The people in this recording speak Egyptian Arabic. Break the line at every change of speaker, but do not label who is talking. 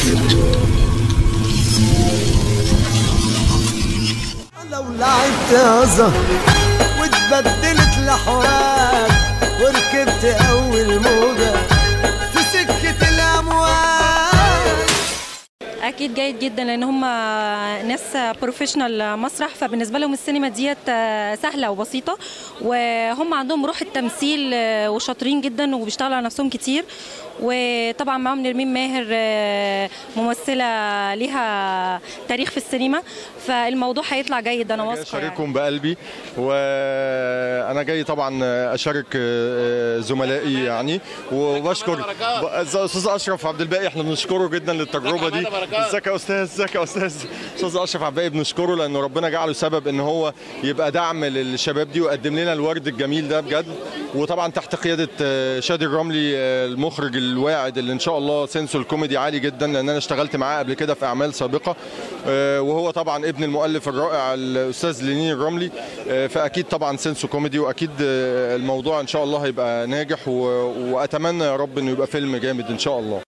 لو لعبت يا زهر واتبدلت لحوار وركبت اول موجة في سكة الاموال
اكيد جيد جدا لان هم ناس بروفيشنال مسرح فبالنسبه لهم السينما ديت سهله وبسيطه وهم عندهم روح التمثيل وشاطرين جدا وبيشتغلوا على نفسهم كتير وطبعا معاهم نرمين ماهر ممثله ليها تاريخ في السينما فالموضوع هيطلع جيد انا
جاي
واثقه يعني.
اشارككم بقلبي وانا جاي طبعا اشارك زملائي يعني وبشكر استاذ اشرف عبد الباقي احنا بنشكره جدا للتجربه دي ازيك يا استاذ ازيك يا استاذ استاذ اشرف عبد الباقي بنشكره لانه ربنا جعله سبب ان هو يبقى دعم للشباب دي وقدم لنا الورد الجميل ده بجد وطبعا تحت قياده شادي الرملي المخرج الواعد اللي ان شاء الله سنسه الكوميدي عالي جدا لان انا اشتغلت معاه قبل كده في اعمال سابقه وهو طبعا ابن المؤلف الرائع الاستاذ لينين الرملي فاكيد طبعا سنسو كوميدي واكيد الموضوع ان شاء الله هيبقى ناجح واتمنى يا رب انه يبقى فيلم جامد ان شاء الله